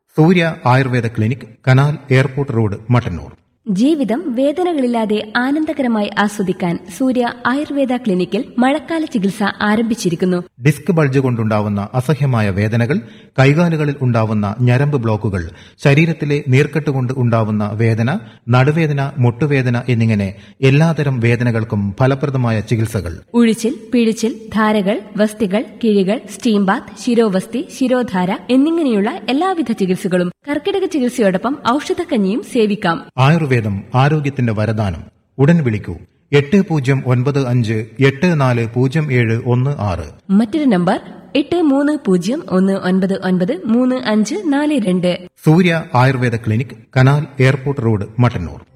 സൂര്യ Ayurveda clinic canal airport road Mattannur ജീവിതം വേദനകളില്ലാതെ ആനന്ദകരമായി ആസ്വദിക്കാൻ സൂര്യ ആയുർവേദ ക്ലിനിക്കിൽ മഴക്കാല ചികിത്സ ആരംഭിച്ചിരിക്കുന്നു ഡിസ്ക് ബൾജ് കൊണ്ടുണ്ടാവുന്ന അസഹ്യമായ വേദനകൾ കൈകാലുകളിൽ ഉണ്ടാവുന്ന ഞരമ്പ് ബ്ലോക്കുകൾ ശരീരത്തിലെ നീർക്കെട്ട് കൊണ്ട് ഉണ്ടാവുന്ന വേദന നടുവേദന മുട്ടുവേദന എന്നിങ്ങനെ എല്ലാതരം വേദനകൾക്കും ഫലപ്രദമായ ചികിത്സകൾ ഉഴിച്ചിൽ പിഴിച്ചിൽ ധാരകൾ വസ്തികൾ കിഴികൾ സ്റ്റീം ബാത്ത് ശിരോവസ്തി ശിരോധാര എന്നിങ്ങനെയുള്ള എല്ലാവിധ ചികിത്സകളും കർക്കിടക ചികിത്സയോടൊപ്പം ഔഷധക്കഞ്ഞിയും സേവിക്കാം ആയുർവേദം ആരോഗ്യത്തിന്റെ വരദാനം ഉടൻ വിളിക്കൂ എട്ട് പൂജ്യം ഒൻപത് അഞ്ച് എട്ട് നാല് പൂജ്യം ഏഴ് ഒന്ന് ആറ് മറ്റൊരു നമ്പർ എട്ട് മൂന്ന് പൂജ്യം ഒന്ന് ഒൻപത് ഒൻപത് മൂന്ന് അഞ്ച് നാല് രണ്ട് Surya Ayurveda clinic canal airport road Mattannur